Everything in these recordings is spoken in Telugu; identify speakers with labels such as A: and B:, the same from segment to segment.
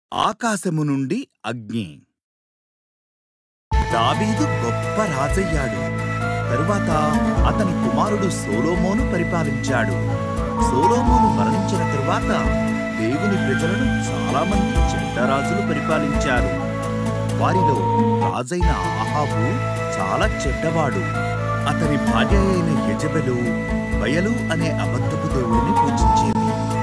A: ఆకాశము నుండి అగ్ని దావీదు గొప్ప రాజయ్యాడు తరువాత అతని కుమారుడు సోలోమోను పరిపాలించాడు సోలోమోను మరణించిన తరువాత దేవుని ప్రజలను చాలా మంది చెడ్డ రాజులు పరిపాలించారు వారిలో రాజైన ఆహాబు చాలా చెడ్డవాడు అతని భార్య అయిన యజబెలు బయలు అనే అబద్ధపు దేవుడిని పూజించేది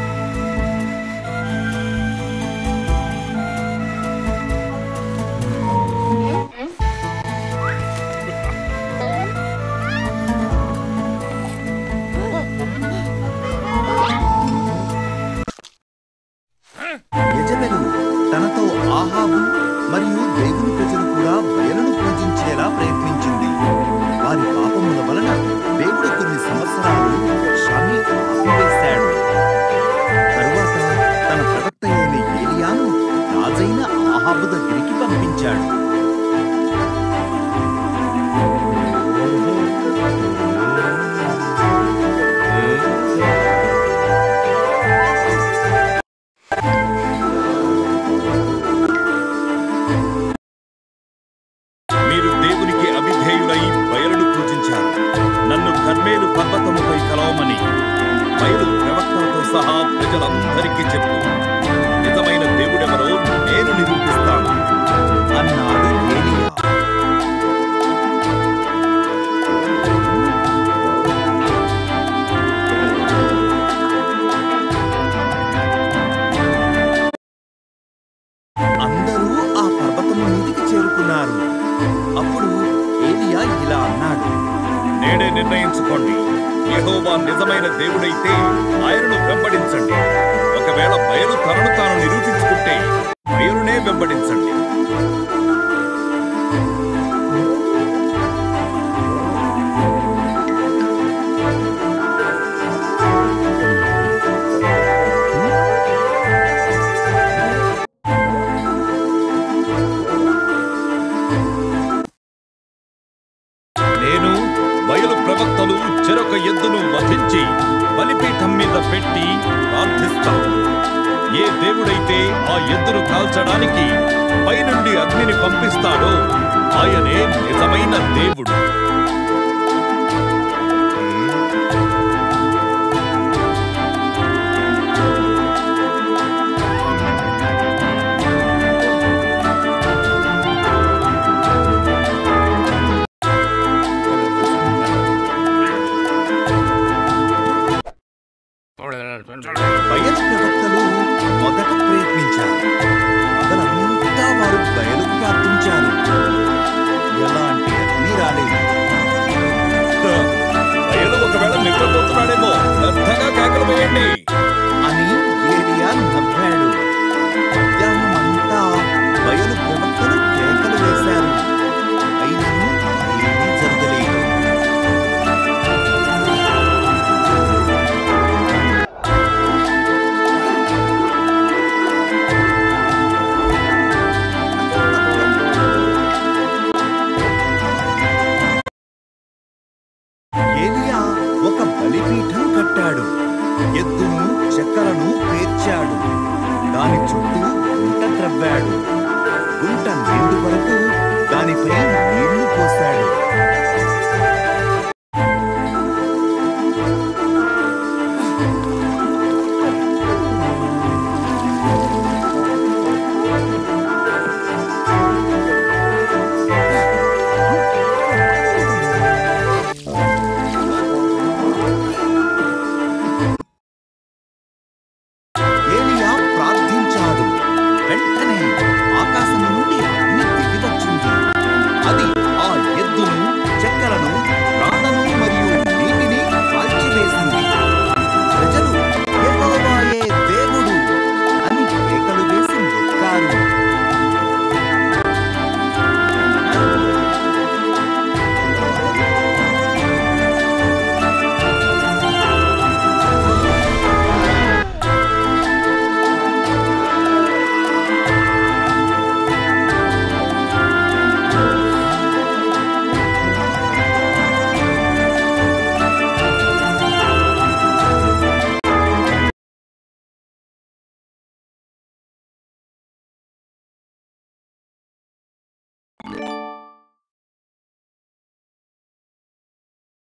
A: యజబెలు తనతో ఆహాబు మరియు దేవుని ప్రజలు కూడా బయలును పూజించేలా ప్రయత్నించింది వారి పాపముల వలన దేవుడు కొన్ని సంవత్సరాలు వర్షాన్ని ఆపివేశాడు తరువాత తన ప్రవక్త అయిన ఏలియాను రాజైన ఆహాబు దగ్గరికి పంపించాడు
B: మీరు దేవునికి అవిధేయులై బయలును పూజించారు నన్ను కర్మేలు పర్వతముపై కలవమని బయలు ప్రవక్తలతో సహా ప్రజలందరికీ చెప్పు నిజమైన దేవుడెవరో నేను నిరూపిస్తాను
A: అన్నాడు ఏలియా అందరూ ఆ పర్వతం మీదికి చేరుకున్నారు అప్పుడు ఏలియా ఇలా అన్నాడు
B: నేడే నిర్ణయించుకోండి యెహోవా నిజమైన దేవుడైతే ఆయనను వెంబడించండి ఒకవేళ బయలు తనను తాను నిరూపించుకుంటే బయలునే వెంబడించండి నేను బయలు ప్రవక్తలు చెరొక ఎద్దును వధించి బలిపీఠం మీద పెట్టి ప్రార్థిస్తాను ఏ దేవుడైతే ఆ ఎద్దును కాల్చడానికి పైనుండి అగ్నిని పంపిస్తాడో ఆయనే నిజమైన దేవుడు
A: బయలు ప్రవక్తలు మొదట ప్రయత్నించారు మొదలంతా వారు బయలుకు ప్రార్థించారు ఎలాంటి అగ్ని రాలేదు
B: బయలు ఒకవేళ నిద్రపోతున్నాడేమో పెద్దగా కేకలు వేయండి
A: అని ఏలియా నవ్వాడు మధ్యాహ్నమంతా బయలు ప్రవక్తలు కేకలు వేశారు అయినను ఏమీ జరగలేదు ఏలియా ఒక బలిపీఠం కట్టాడు ఎద్దును చెక్కలను పేర్చాడు దాని చుట్టూ గుంట త్రవ్వాడు గుంట నిండు వరకు దానిపై నీళ్లు పోశాడు